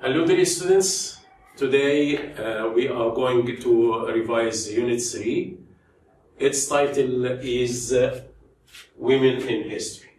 Hello dear students, today uh, we are going to revise Unit 3. Its title is uh, Women in History.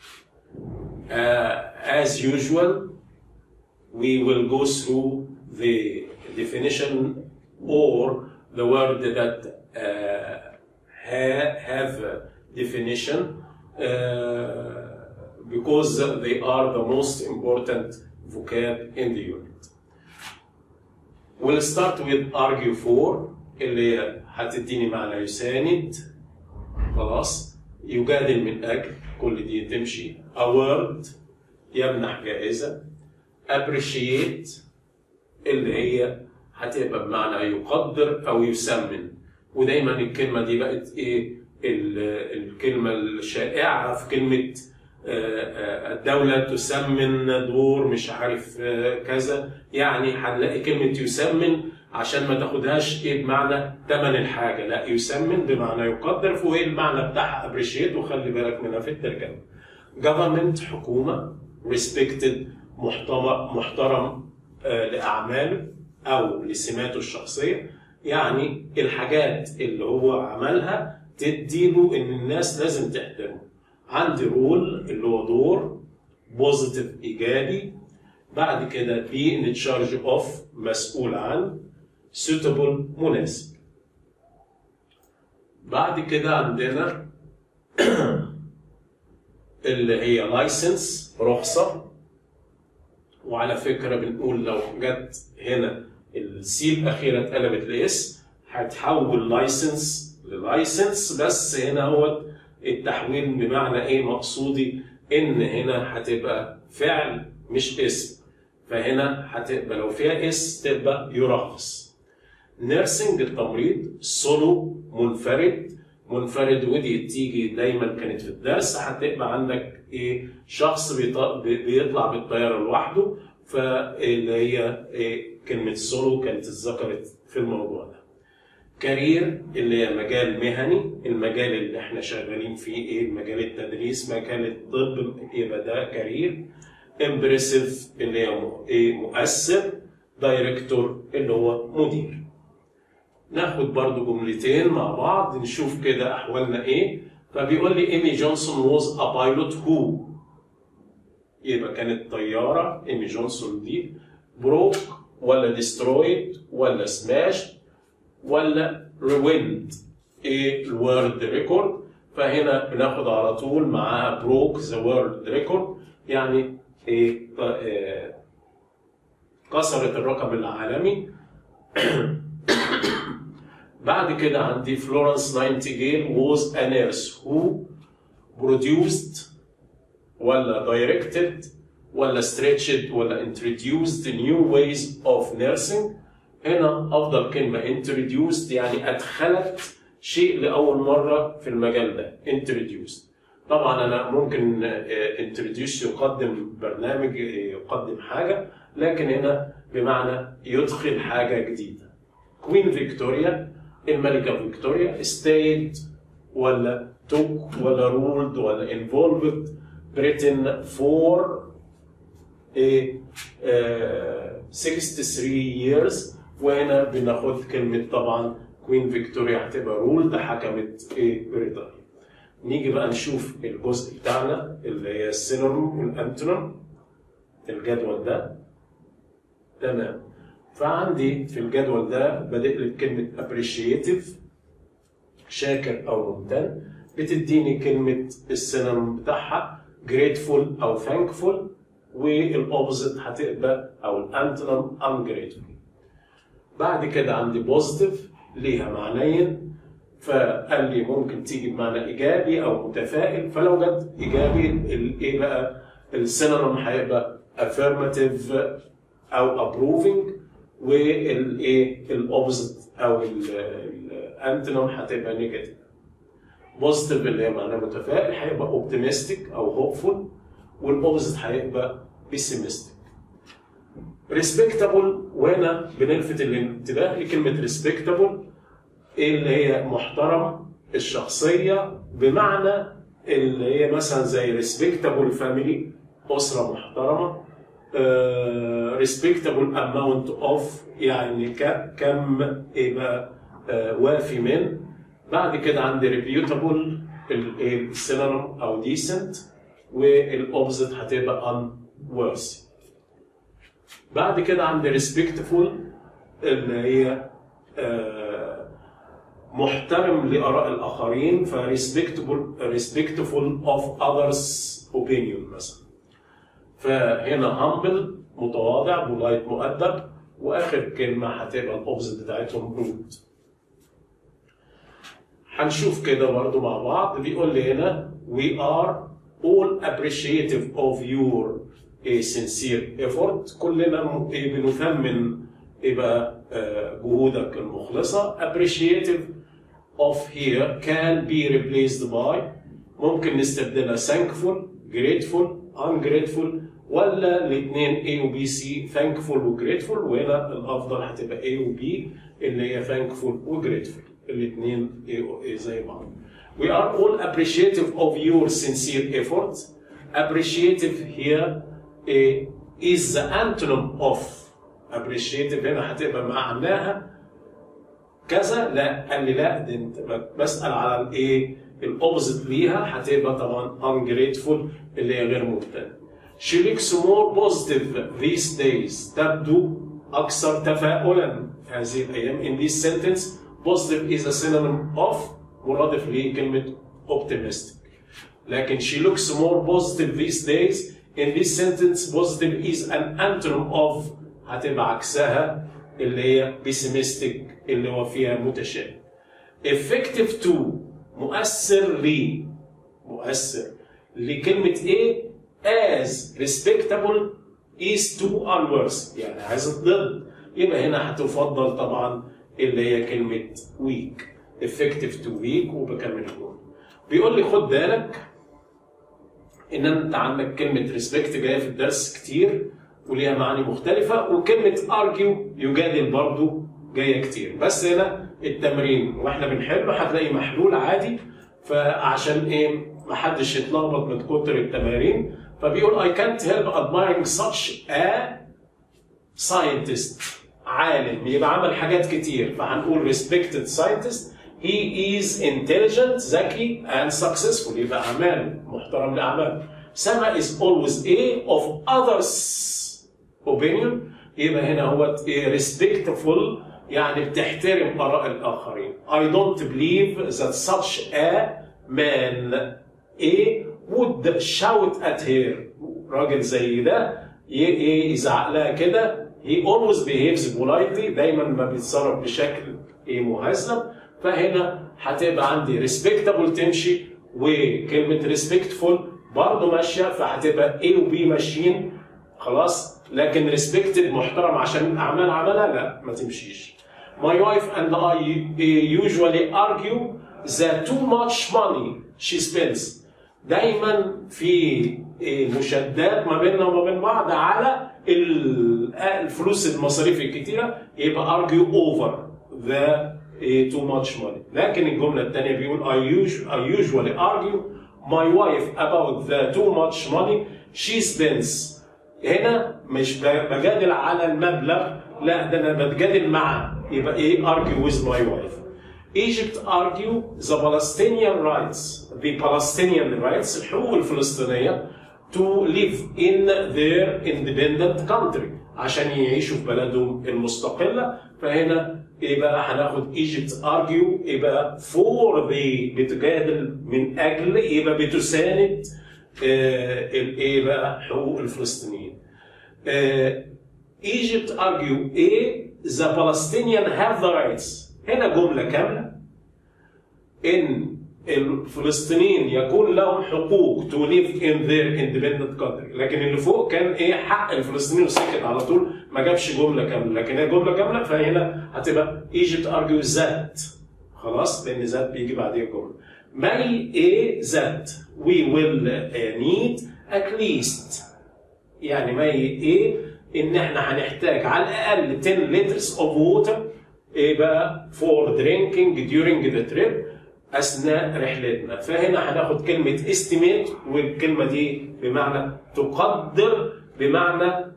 Uh, as usual, we will go through the definition or the word that uh, ha- have a definition uh, because they are the most important vocab in the unit. We'll start with argue for اللي هي هتديني معنى يساند خلاص يجادل من اجل كل دي تمشي award يمنح جائزة appreciate اللي هي هتبقى بمعنى يقدر او يسمن ودايما الكلمة دي بقت ايه ال- الكلمة الشائعة في كلمة الدولة تسمن دور مش عارف كذا يعني هنلاقي كلمة يسمن عشان ما تاخدهاش ايه بمعنى ثمن الحاجة لا يسمن بمعنى يقدر فهو ايه المعنى بتاعها ابريشيت وخلي بالك منها في الترجمة government حكومة respected محترم محترم آه، لأعماله أو لسماته الشخصية يعني الحاجات اللي هو عملها تديله إن الناس لازم تحترمه عندي رول اللي هو دور بوزيتيف ايجابي بعد كده بي ان تشارج اوف مسؤول عن سوتابل مناسب بعد كده عندنا اللي هي لايسنس رخصه وعلى فكره بنقول لو جت هنا السي الاخيره اتقلبت لاس هتحول لايسنس للايسنس بس هنا هو التحويل بمعنى ايه مقصودي ان هنا هتبقى فعل مش اسم فهنا هتبقى لو فيها اس تبقى يرخص نيرسينج التمريض سولو منفرد منفرد ودي تيجي دايما كانت في الدرس هتبقى عندك ايه شخص بيط- بي- بيطلع بالطياره لوحده فاللي هي إيه كلمه سولو كانت اتذكرت في الموضوع ده كارير اللي هي مجال مهني المجال اللي احنا شغالين فيه ايه مجال التدريس مجال الطب يبقى ده كارير امبرسيف اللي هي م- ايه مؤثر دايركتور اللي هو مدير ناخد برضو جملتين مع بعض نشوف كده احوالنا ايه فبيقول لي ايمي جونسون was a pilot who يبقى كانت طيارة ايمي جونسون دي بروك ولا ديسترويد ولا سماش ولا رويند ايه الورد ريكورد فهنا بناخد على طول معاها بروك ذا وورلد ريكورد يعني ايه ط- آه، كسرت الرقم العالمي بعد كده عندي فلورنس ناينتيجيل was a nurse who produced ولا directed ولا stretched ولا introduced new ways of nursing هنا افضل كلمه introduced يعني ادخلت شيء لاول مره في المجال ده introduced طبعا انا ممكن آه، introduce يقدم برنامج آه، يقدم حاجه لكن هنا بمعنى يدخل حاجه جديده كوين فيكتوريا الملكه فيكتوريا stayed ولا took ولا ruled ولا involved Britain for a uh, 63 years وهنا بناخد كلمة طبعا كوين فيكتوريا هتبقى رولد حكمت ايه بريطانيا. نيجي بقى نشوف الجزء بتاعنا اللي هي السينونيم والانتونيم الجدول ده تمام فعندي في الجدول ده بادئ لي بكلمة appreciative شاكر أو ممتن بتديني كلمة السينونيم بتاعها grateful أو thankful والأوبزيت هتبقى أو الأنتونيم ungrateful بعد كده عندي بوزيتيف ليها معنيين فقال لي ممكن تيجي بمعنى ايجابي او متفائل فلو جت ايجابي الايه بقى السينونيم هيبقى affirmative او approving والايه الاوبزيت او الانتونيم هتبقى نيجاتيف بوزيتيف اللي هي معناه متفائل هيبقى اوبتيمستيك او هوبفول والاوبزيت هيبقى بيسيمستيك ريسبكتابل وهنا بنلفت الانتباه لكلمه ريسبكتابل اللي هي محترم الشخصيه بمعنى اللي هي مثلا زي ريسبكتابل فاميلي اسره محترمه respectable amount of يعني ك- كم يبقى آه، وافي من بعد كده عندي reputable السينونيم او decent والاوبزيت هتبقى unworthy بعد كده عندي respectful اللي هي آه، محترم لآراء الآخرين ف respectable respectful of others opinion مثلا فهنا humble متواضع polite مؤدب واخر كلمه هتبقى الاوبزيت بتاعتهم rude هنشوف كده برضو مع بعض بيقول لي هنا we are all appreciative of your a sincere effort كلنا م- إيه بنثمن يبقى آه، جهودك المخلصة appreciative of here can be replaced by ممكن نستبدلها thankful grateful ungrateful ولا الاثنين A و B C thankful و grateful وهنا الافضل هتبقى A و B اللي هي thankful و grateful الاثنين A و A زي بعض. We are all appreciative of your sincere effort. Appreciative here eh, is the antonym of appreciative هنا هتبقى معناها كذا لا قال لي لا ده انت بسال على الايه الاوبزيت ليها هتبقى طبعا ungrateful اللي هي غير ممتنه She looks more positive these days تبدو أكثر تفاؤلا هذه الأيام in this sentence positive is a synonym of مرادف لكلمة optimistic لكن she looks more positive these days in this sentence positive is an antonym of هتبقى عكسها اللي هي pessimistic اللي هو فيها متشائم effective to مؤثر لي مؤثر لكلمة ايه as respectable is to unworthy يعني عايز الضد يبقى هنا هتفضل طبعا اللي هي كلمة weak effective to weak وبكمل الجملة بيقول لي خد بالك ان انت عندك كلمة respect جاية في الدرس كتير وليها معاني مختلفة وكلمة argue يجادل برضو جاية كتير بس هنا التمرين واحنا بنحله هتلاقي محلول عادي فعشان ايه محدش يتلخبط من كتر التمارين فبيقول I can't help admiring such a scientist عالم يبقى عمل حاجات كتير فهنقول respected scientist he is intelligent ذكي and successful يبقى أعمال محترم لأعمال سما is always a of others opinion يبقى هنا هو إيه respectful يعني بتحترم آراء الآخرين I don't believe that such a man a would shout at her راجل زي ده ي- ايه يزعق لها كده he always behaves politely دايما ما بيتصرف بشكل ايه مهذب فهنا هتبقى عندي respectable تمشي وكلمة respectful برضه ماشية فهتبقى A و B ماشيين خلاص لكن respected محترم عشان الأعمال عملها لا ما تمشيش My wife and I usually argue that too much money she spends دايما في مشادات ما بيننا وما بين بعض على ال- الفلوس المصاريف الكتيره يبقى argue over the eh, too much money لكن الجمله الثانيه بيقول I, usu- I usually argue my wife about the too much money she spends هنا مش ب- بجادل على المبلغ لا ده انا بتجادل مع يبقى ايه argue with my wife Egypt argue the Palestinian rights the Palestinian rights الحقوق الفلسطينية to live in their independent country عشان يعيشوا في بلدهم المستقلة فهنا يبقى هناخد Egypt argue يبقى for the بتجادل من أجل يبقى بتساند آه، الايه بقى حقوق الفلسطينيين. آه، Egypt argue ايه the Palestinian have the rights هنا جملة كاملة ان الفلسطينيين يكون لهم حقوق to live in their independent country لكن اللي فوق كان ايه حق الفلسطينيين وسكت على طول ما جابش جمله كامله لكن هي جمله كامله فهنا هتبقى Egypt argue that خلاص لان that بيجي بعديها الجمله may ايه that we will uh, need at least يعني ما ايه ان احنا هنحتاج على الاقل 10 liters of water ايه بقى for drinking during the trip اثناء رحلتنا فهنا هناخد كلمه estimate والكلمه دي بمعنى تقدر بمعنى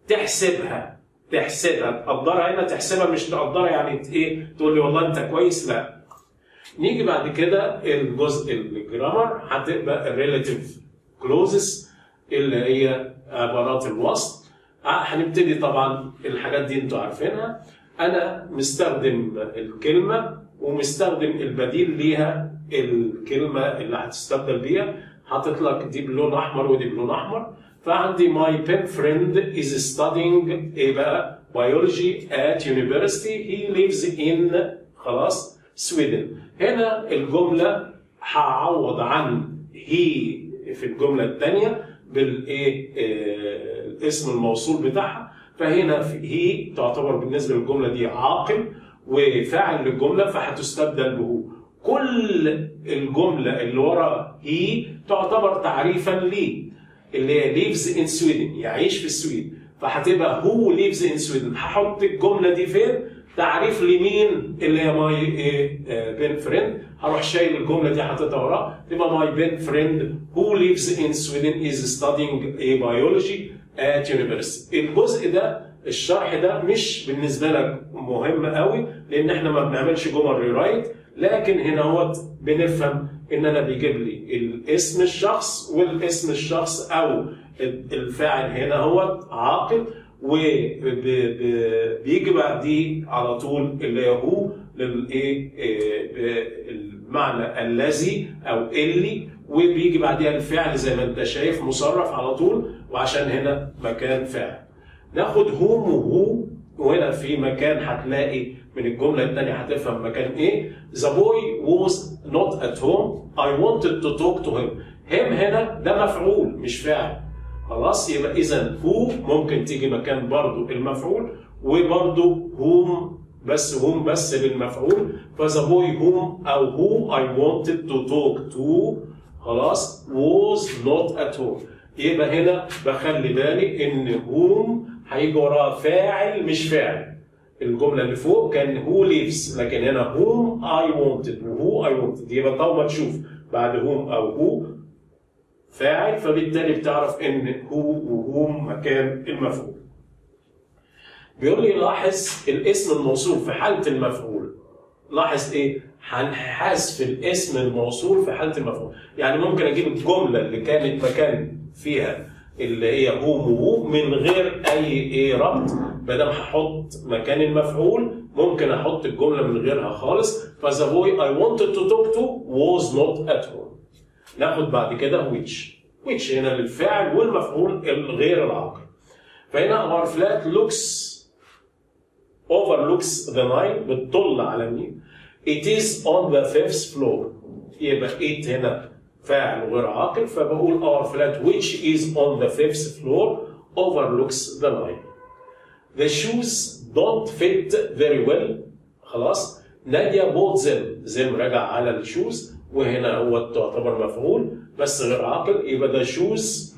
تحسبها تحسبها تقدرها هنا تحسبها مش تقدرها يعني ايه تقول لي والله انت كويس لا نيجي بعد كده الجزء الجرامر هتبقى الريلاتيف كلوزز اللي هي عبارات الوصف هنبتدي طبعا الحاجات دي انتوا عارفينها انا مستخدم الكلمه ومستخدم البديل ليها الكلمه اللي هتستبدل بيها حاطط لك دي بلون احمر ودي بلون احمر فعندي my pen friend is studying ايه بقى biology at university he lives in خلاص سويدن هنا الجمله هعوض عن هي في الجمله الثانيه بالايه الاسم الموصول بتاعها فهنا هي تعتبر بالنسبه للجمله دي عاقل وفاعل للجمله فهتستبدل بهو كل الجمله اللي ورا هي تعتبر تعريفا ليه اللي هي ليفز ان سويدن يعيش في السويد فهتبقى هو ليفز ان سويدن هحط الجمله دي فين تعريف لمين اللي هي ماي بين فريند هروح شايل الجمله دي حاططها وراه تبقى ماي بين فريند هو ليفز ان سويدن از ستادينج اي بيولوجي ات يونيفرسيتي الجزء ده الشرح ده مش بالنسبه لك مهم قوي لان احنا ما بنعملش جمل ريرايت لكن هنا هو بنفهم ان انا بيجيب لي الاسم الشخص والاسم الشخص او الفاعل هنا هو عاقل وبيجي بعديه على طول اللي هو للايه المعنى الذي او اللي وبيجي بعديها الفعل زي ما انت شايف مصرف على طول وعشان هنا مكان فعل ناخد هوم وهو وهنا في مكان هتلاقي من الجمله الثانيه هتفهم مكان ايه The boy was not at home I wanted to talk to him him هنا ده مفعول مش فاعل خلاص يبقى اذا هو ممكن تيجي مكان برضو المفعول وبرضو هوم بس هوم بس للمفعول فذا بوي هوم او هو I wanted to talk to خلاص was not at home يبقى هنا بخلي بالي ان هوم هيجي وراها فاعل مش فاعل الجمله اللي فوق كان هو ليفز لكن هنا هوم اي wanted وهو اي wanted يبقى طول ما تشوف بعد هوم او هو فاعل فبالتالي بتعرف ان هو وهوم مكان المفعول بيقول لي لاحظ الاسم الموصول في حاله المفعول لاحظ ايه هنحذف الاسم الموصول في حاله المفعول يعني ممكن اجيب الجمله اللي كانت مكان فيها اللي هي هوم وهو من غير اي ايه ربط ما دام هحط مكان المفعول ممكن احط الجمله من غيرها خالص فذا بوي I wanted to talk to was not at home ناخد بعد كده which which هنا للفعل والمفعول الغير العاقل فهنا our flat looks overlooks the Nile بتطل على النيل it is on the fifth floor يبقى it هنا فاعل غير عاقل فبقول our flat which is on the fifth floor overlooks the Nile the shoes don't fit very well خلاص نادية bought them them رجع على الشوز وهنا هو تعتبر مفعول بس غير عاقل يبقى the shoes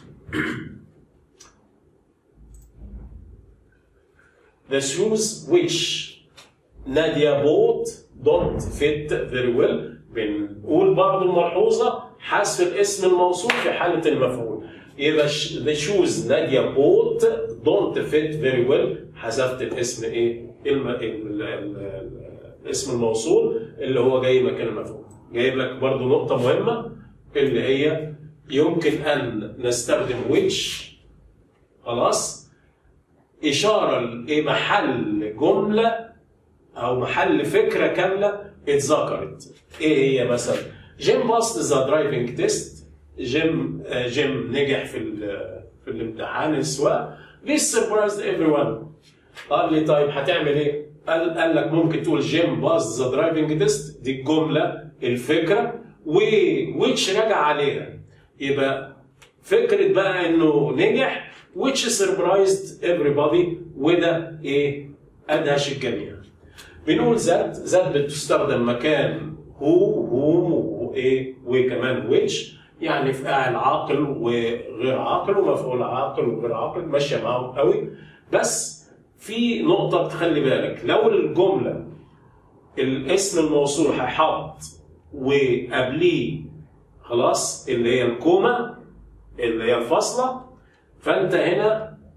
the shoes which نادية bought don't fit very well بنقول برضه ملحوظة حذف الاسم الموصول في حالة المفعول يبقى the shoes نادية bought don't fit very well حذفت الاسم ايه؟ الم... ال... ال... ال... الاسم الموصول اللي هو جاي مكان المفعول جايب لك برضه نقطة مهمة اللي هي يمكن أن نستخدم which خلاص إشارة لمحل جملة أو محل فكرة كاملة اتذكرت إيه هي مثلا جيم باست ذا درايفنج تيست جيم جيم نجح في في الامتحان السواقة This surprised everyone قال لي طيب هتعمل ايه؟ قال, قال لك ممكن تقول جيم باس ذا درايفنج تيست دي الجمله الفكره وويتش رجع عليها يبقى فكره بقى انه نجح which surprised everybody وده ايه؟ ادهش الجميع. بنقول ذات ذات بتستخدم مكان هو هوم وايه وكمان which يعني فاعل عاقل وغير عاقل ومفعول عاقل وغير عاقل ماشيه معاهم قوي بس في نقطة تخلي بالك لو الجملة الاسم الموصول هيحط وقبليه خلاص اللي هي الكومة اللي هي الفاصلة فأنت هنا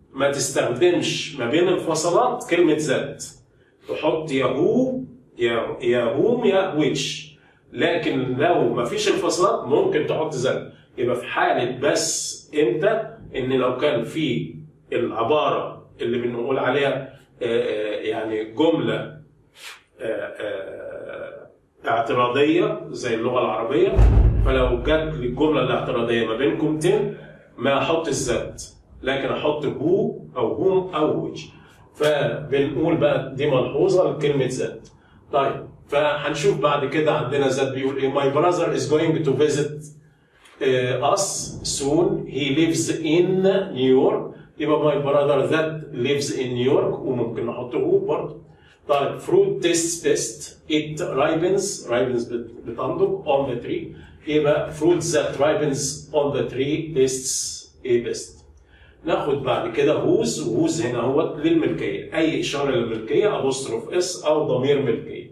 ما تستخدمش ما بين الفصلات كلمة ذات تحط يا هو يا يا هوم يا ويتش لكن لو ما فيش الفصلات ممكن تحط ذات يبقى في حالة بس امتى ان لو كان في العبارة اللي بنقول عليها آه، آه، يعني جملة آه، آه، اعتراضية زي اللغة العربية فلو جت لي الجملة الاعتراضية ما بين كومتين ما احط الذات لكن احط هو او هوم او ويتش فبنقول بقى دي ملحوظة لكلمة ذات طيب فهنشوف بعد كده عندنا ذات بيقول ايه my brother is going to visit uh, us soon he lives in New York يبقى my brother that lives in New York وممكن نحط هو برضه طيب fruit tastes best it ripens ripens بت- بتنضج on the tree يبقى fruit that ripens on the tree tastes a best ناخد بعد كده هوز وهوز هنا هو للملكيه اي اشاره للملكيه ابوستروف اس او ضمير ملكيه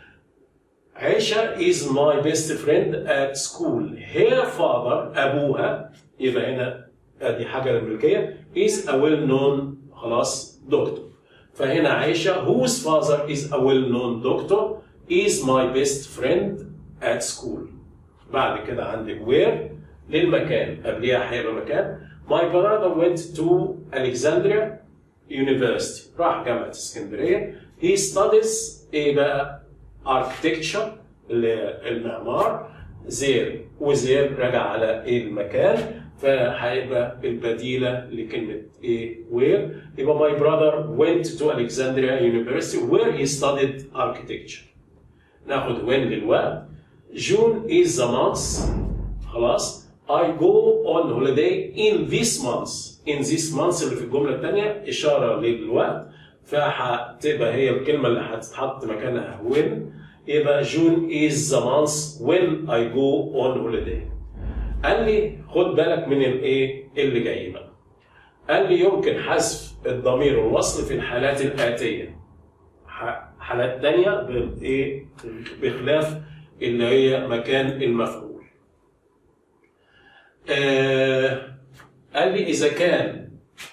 عائشة is my best friend at school. Her father أبوها يبقى هنا ادي حاجة للملكية is a well known خلاص دكتور. فهنا عائشة whose father is a well known doctor is my best friend at school. بعد كده عندك where للمكان قبليها هيبقى مكان. My brother went to Alexandria University راح جامعة اسكندرية. He studies ايه بقى؟ architecture المعمار زير وزير راجع على ايه المكان فهيبقى البديله لكلمه ايه where يبقى my brother went to Alexandria University where he studied architecture ناخد when للوقت June is the month خلاص I go on holiday in this month in this month اللي في الجمله الثانيه اشاره للوقت فهتبقى هي الكلمه اللي هتتحط مكانها when يبقى June is the month when I go on holiday. قال لي خد بالك من الايه اللي جاي بقى. قال لي يمكن حذف الضمير والوصل في الحالات الآتية. ح- حالات تانية بالايه بخلاف اللي هي مكان المفعول. آه قال لي إذا كان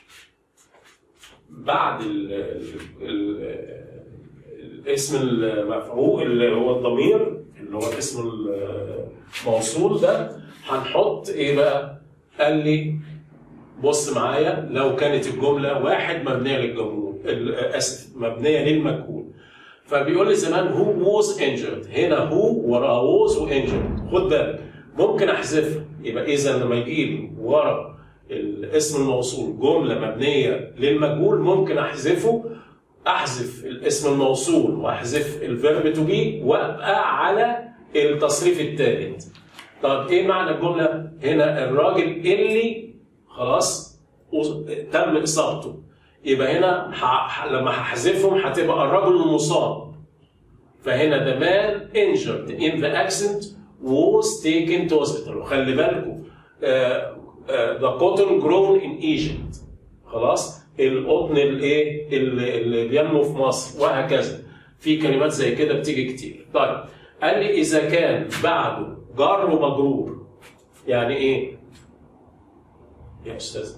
بعد ال ال الاسم المفعول اللي هو الضمير اللي هو الاسم الموصول ده هنحط ايه بقى؟ قال لي بص معايا لو كانت الجمله واحد مبنيه للجمهور ال- اسف مبنيه للمجهول فبيقول لي زمان هو was injured هنا هو وراها was وانجرد خد بالك ممكن احذفها يبقى اذا لما يجي لي ورا الاسم الموصول جمله مبنيه للمجهول ممكن احذفه احذف الاسم الموصول واحذف الفيرب تو بي وابقى على التصريف الثالث طب ايه معنى الجمله هنا الراجل اللي خلاص تم اصابته يبقى هنا ح... ح- لما هحذفهم هتبقى الرجل المصاب فهنا the man injured in the accident was taken to hospital وخلي بالكم آه، آه، the cotton grown in Egypt خلاص القطن الايه اللي اللي بينمو في مصر وهكذا في كلمات زي كده بتيجي كتير طيب قال لي اذا كان بعده جر ومجرور يعني ايه يا استاذ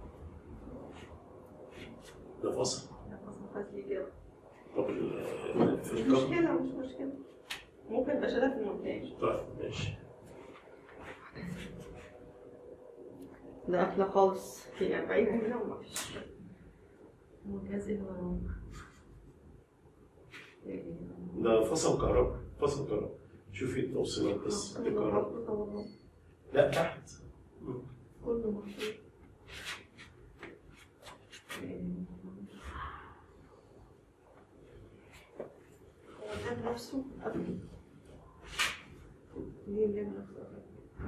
ده فصل طب ال- في مش الجر مشكلة مش مشكلة ممكن بشيلها في المونتاج طيب ماشي ده قافلة خالص هي بعيدة هنا ومفيش منتزه وراهم ده فصل كهرباء فصل كهرباء شوفي التوصيلات بس الكهرباء لا تحت كله مفيش هو اللاب نفسه قبل ليه اللاب نفسه قبل؟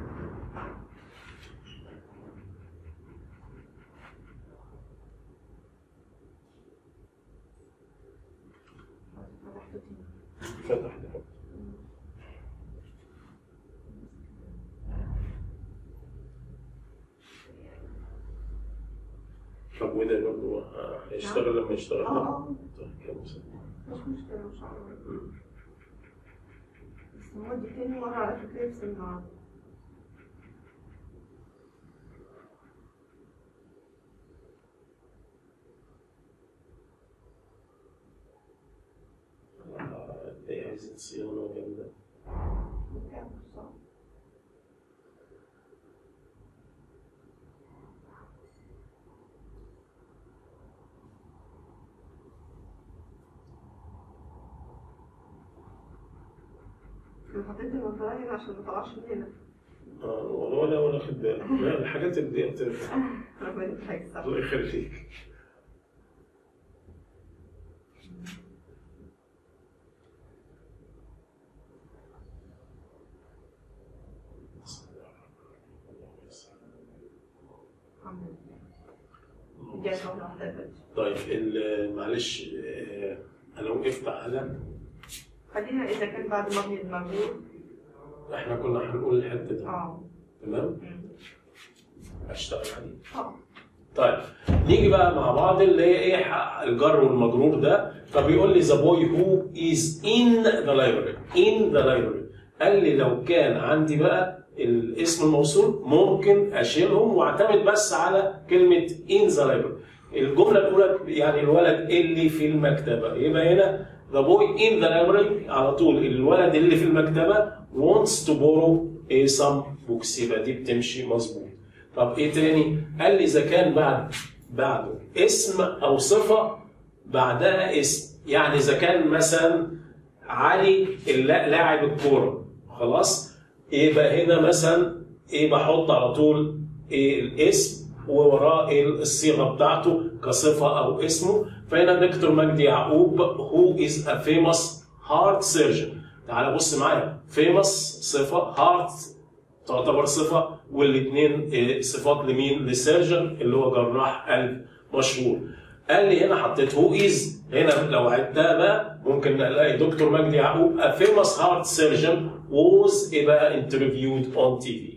فتحته تاني. فتح ده طب وده برضه آه، هيشتغل لما يشتغل اه اه طيب يا موسى. مش مشكلة مش عارفة بس هو دي تاني مرة على فكرة يفصل النهاردة عايزين صيانة جامدة انا حطيت المنطقة هنا عشان ما تطلعش من هنا آه، ولا ولا خد بالك لا الحاجات اللي دي بترفع ربنا يديك الصبر الله يخليك الحمد لله جاي طبعا واحدة طيب ال- معلش آه، انا وقفت على خلينا اذا كان بعد مبني المجهول احنا كنا هنقول الحته دي اه تمام مم. اشتغل عليه اه طيب نيجي بقى مع بعض اللي هي ايه ح- الجر والمجرور ده فبيقول لي ذا بوي هو از ان ذا لايبرري ان ذا لايبرري قال لي لو كان عندي بقى الاسم الموصول ممكن اشيلهم واعتمد بس على كلمه ان ذا لايبرري الجمله الاولى يعني الولد اللي في المكتبه يبقى هنا ذا بوي ان ذا لايبرري على طول الولد اللي في المكتبه wants to borrow a some books يبقى دي بتمشي مظبوط طب ايه تاني؟ قال لي اذا كان بعد بعده اسم او صفه بعدها اسم يعني اذا كان مثلا علي اللا- لاعب الكوره خلاص يبقى هنا مثلا ايه بحط على طول إيه الاسم ووراه إيه الصيغه بتاعته كصفه او اسمه فهنا دكتور مجدي يعقوب هو از ا فيموس هارت سيرجن تعال بص معايا فيموس صفه هارت تعتبر صفه والاثنين صفات لمين؟ لسيرجن اللي هو جراح قلب مشهور. قال لي هنا حطيت هو از هنا لو عدتها بقى ممكن نلاقي دكتور مجدي يعقوب a famous heart surgeon was ايه بقى interviewed on TV.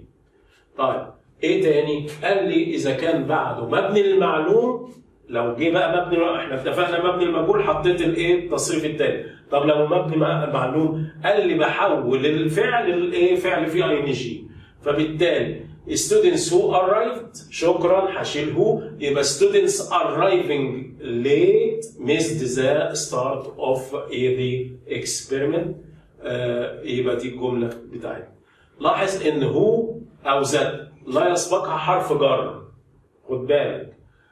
طيب ايه تاني؟ قال لي اذا كان بعده مبني للمعلوم لو جه بقى مبني احنا اتفقنا مبني المجهول حطيت الايه التصريف التاني طب لو مبني مع- معلوم قال لي بحول الفعل الايه فعل فيه اي ان جي فبالتالي students who arrived شكرا هشيل هو يبقى students arriving late missed the start of the experiment آه، يبقى دي الجمله بتاعتنا لاحظ ان هو او ذات لا يسبقها حرف جر خد بالك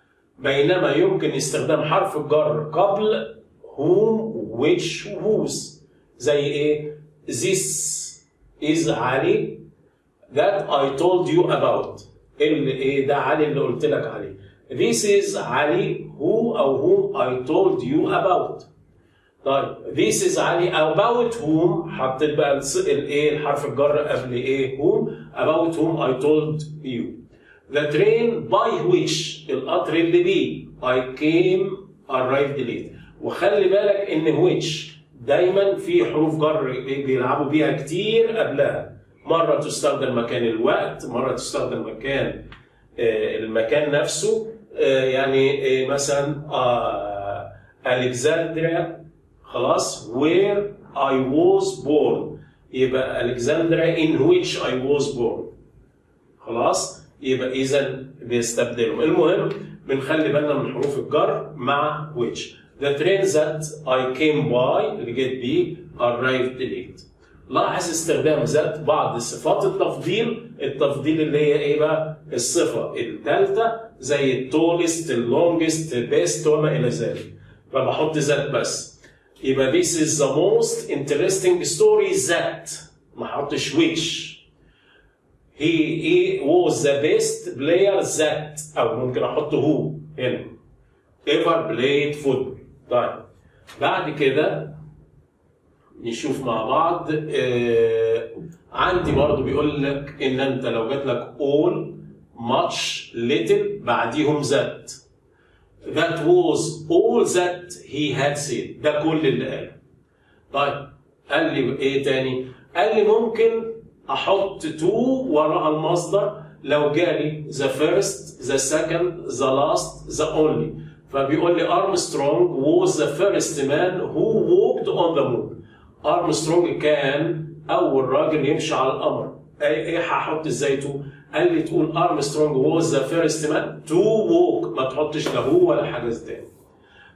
بينما يمكن استخدام حرف الجر قبل whom which whose زي ايه this is علي that I told you about اللي ايه ده علي اللي قلت لك عليه this is علي who او whom I told you about طيب this is علي about whom حطيت بقى الص- الايه الحرف الجر قبل ايه whom about whom I told you the train by which القطر اللي بيه I came arrived late وخلي بالك ان which دايما في حروف جر إيه بيلعبوا بيها كتير قبلها مرة تستخدم مكان الوقت مرة تستخدم مكان آه، المكان نفسه آه، يعني آه، مثلا آه، الكسندريا خلاص where I was born يبقى الكسندريا in which I was born خلاص يبقى اذا بيستبدلهم المهم بنخلي بالنا من حروف الجر مع which the train that I came by اللي جت بيه arrived late لاحظ استخدام ذات بعض صفات التفضيل التفضيل اللي هي ايه بقى الصفه الثالثه زي التولست اللونجست بيست وما الى ذلك فبحط ذات بس يبقى this is the most interesting story that ما احطش which he, he was the best player that او ممكن احط هو هنا ever played football طيب بعد كده نشوف مع بعض آه عندي برضو بيقول لك ان انت لو جات لك all much little بعديهم that that was all that he had said ده كل اللي قاله طيب قال لي ايه تاني قال لي ممكن احط to وراها المصدر لو جالي the first the second the last the only فبيقول لي Armstrong was the first man who walked on the moon ارمسترونج كان اول راجل يمشي على القمر ايه ايه هحط ازاي تو قال لي تقول ارمسترونج was the first man to walk ما تحطش لا هو ولا حاجه تاني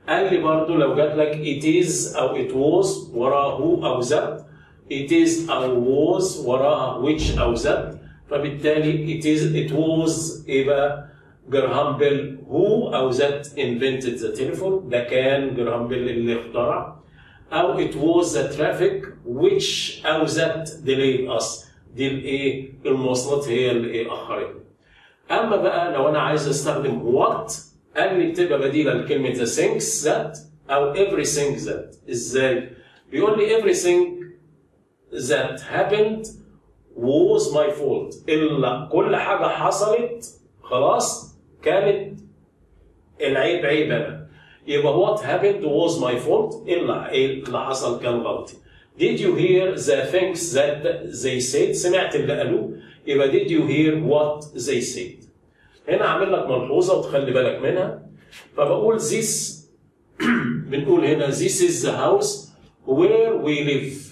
قال لي برضو لو جات لك it is او it was وراها who او that it is او was وراها which او that فبالتالي it is it was ايه بقى جراهام بيل who او that invented the telephone ده كان جراهام بيل اللي اخترع او it was the traffic which او that delayed us دي الايه المواصلات هي اللي ايه اخرتنا اما بقى لو انا عايز استخدم what قال لي بتبقى بديله لكلمه the things that او everything that ازاي؟ بيقول لي everything that happened was my fault الا كل حاجه حصلت خلاص كانت العيب عيب انا يبقى what happened was my fault الا ايه اللي حصل كان غلطي Did you hear the things that they said؟ سمعت اللي قالوه يبقى did you hear what they said؟ هنا عامل لك ملحوظه وتخلي بالك منها فبقول this بنقول هنا this is the house where we live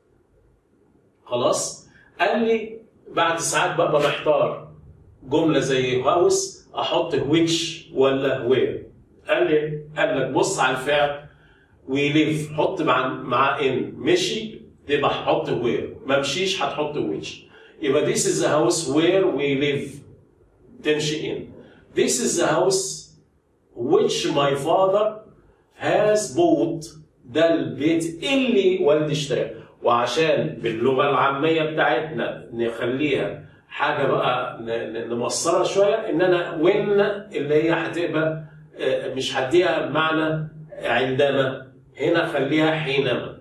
خلاص قال لي بعد ساعات ببقى محتار جمله زي هاوس احط which ولا where قال لي قال لك بص على الفعل we live حط مع مع ان مشي يبقى هحط where ما مشيش هتحط which يبقى this is the house where we live تمشي in this is the house which my father has bought ده البيت اللي والدي اشتراه وعشان باللغه العاميه بتاعتنا نخليها حاجه بقى ن- ن- نمصرها شويه ان انا وين اللي هي هتبقى آه، مش هديها معنى عندما هنا خليها حينما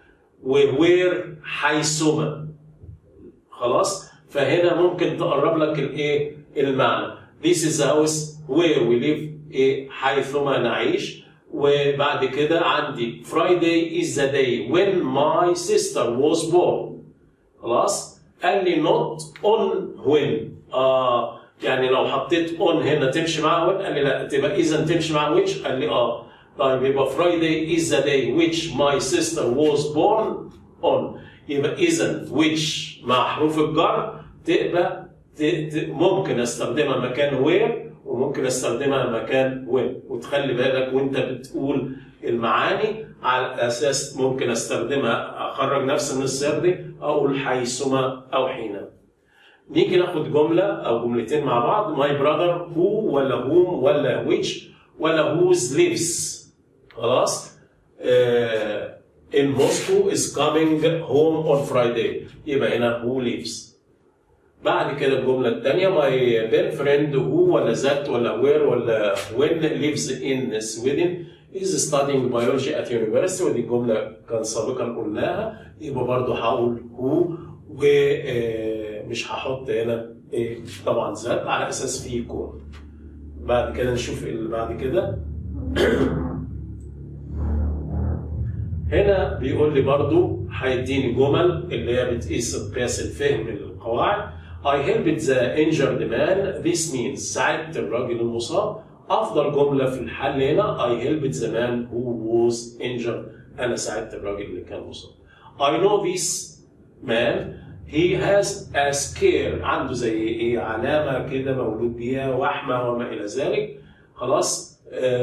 ووير حيثما خلاص فهنا ممكن تقرب لك الايه المعنى This is the house where we live إيه حيثما نعيش وبعد كده عندي Friday is the day when my sister was born خلاص قال لي not on when اه يعني لو حطيت on هنا تمشي مع when قال لي لا تبقى اذا تمشي مع which قال لي اه طيب يبقى Friday is the day which my sister was born on يبقى اذا which مع حروف الجر تبقى ت- ت- ممكن استخدمها مكان where وممكن استخدمها مكان when وتخلي بالك وانت بتقول المعاني على اساس ممكن استخدمها اخرج نفسي من السياق دي اقول حيثما او حينما نيجي ناخد جمله او جملتين مع بعض my brother who ولا whom ولا which ولا whose lives خلاص آه in Moscow is coming home on Friday يبقى هنا who lives بعد كده الجملة الثانية my best friend who ولا that ولا where ولا when lives in Sweden is studying biology at university ودي الجملة كان سابقا قلناها يبقى برضه هقول who ومش هحط هنا ايه طبعا that على اساس فيه يكون بعد كده نشوف اللي بعد كده هنا بيقول لي برضو هيديني جمل اللي هي بتقيس قياس الفهم للقواعد I helped the injured man this means ساعدت الراجل المصاب أفضل جملة في الحل هنا I helped the man who was injured أنا ساعدت الراجل اللي كان مصاب I know this man he has a scare عنده زي ايه علامة كده مولود بيها وحمة وما إلى ذلك خلاص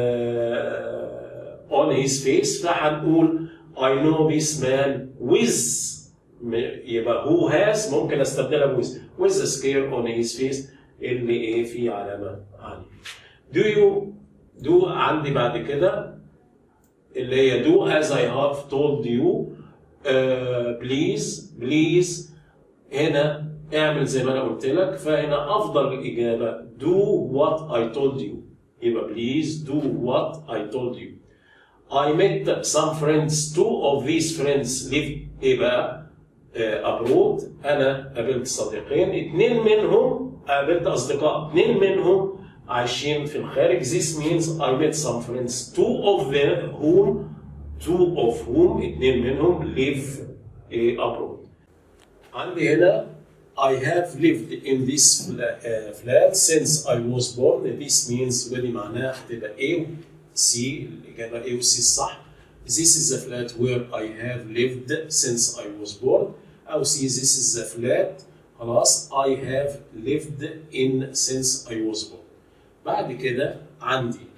آه on his face فهنقول I know this man with يبقى who has ممكن استبدلها with with the scare on his face اللي ايه فيه علامة عليه. Do you do عندي بعد كده اللي هي do as I have told you uh, please please هنا اعمل زي ما انا قلت لك فهنا افضل الاجابه do what I told you يبقى please do what I told you I met some friends two of these friends live ايه بقى ابرود انا قابلت صديقين اثنين منهم قابلت اصدقاء اثنين منهم عايشين في الخارج this means I met some friends two of them whom two of whom اثنين منهم live abroad عندي هنا I have lived in this flat since I was born this means ودي معناها هتبقى A C الإجابة A و C الصح This is the flat where I have lived since I was born أو C this is the flat خلاص I have lived in since I was born بعد كده عندي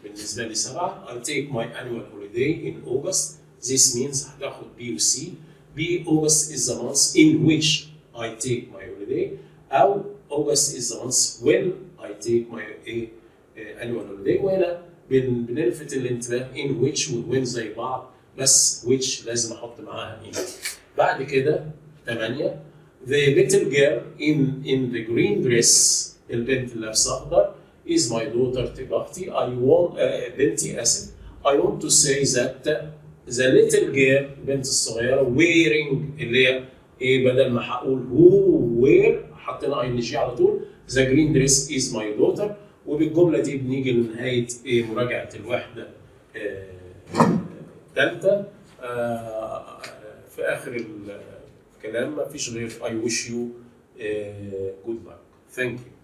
بالنسبه لي سبعه I take my annual holiday in August this means هتاخد B و C B August is the month in which I take my holiday أو August is the month when I take my a, annual holiday وهنا بن بنلفت الانتباه in which و when زي بعض بس which لازم احط معاها in بعد كده 8 The little girl in in the green dress البنت اللي لابسه اخضر is my daughter تبقى اختي I want uh, بنتي اسف I want to say that the little girl البنت الصغيره wearing اللي هي ايه بدل ما هقول who wear حطينا اي ان جي على طول the green dress is my daughter وبالجمله دي بنيجي لنهايه ايه مراجعه الوحده الثالثه آه في اخر الكلام ما فيش غير I wish you uh, good luck. Thank you.